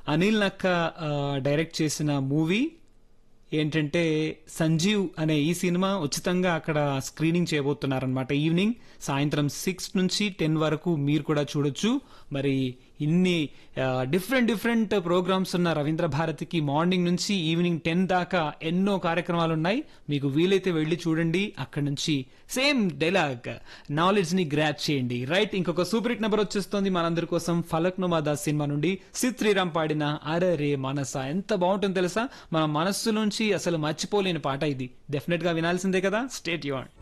అనిల్ నక్క ఆ, డైరెక్ట్ చేసిన మూవీ ఏంటంటే సంజీవ్ అనే ఈ సినిమా ఉచితంగా అక్కడ స్క్రీనింగ్ చేయబోతున్నారనమాట ఈవినింగ్ సాయంత్రం సిక్స్ నుంచి టెన్ వరకు మీరు కూడా చూడొచ్చు మరి ఇన్ని డిఫరెంట్ డిఫరెంట్ ప్రోగ్రామ్స్ ఉన్న రవీంద్ర భారతికి మార్నింగ్ నుంచి ఈవినింగ్ టెన్ దాకా ఎన్నో కార్యక్రమాలు ఉన్నాయి మీకు వీలైతే వెళ్ళి చూడండి అక్కడ నుంచి సేమ్ డైలాగ్ నాలెడ్జ్ ని గ్రాప్ చేయండి రైట్ ఇంకొక సూపర్ హిట్ నెంబర్ వచ్చేస్తుంది మనందరి కోసం ఫలక్ నుమాదా సినిమా నుండి సిద్ శ్రీరామ్ పాడిన అరరే మనస ఎంత బాగుంటుందో తెలుసా మన మనస్సు నుంచి అసలు మర్చిపోలేని పాట ఇది డెఫినెట్ గా వినాల్సిందే కదా స్టేట్ యూన్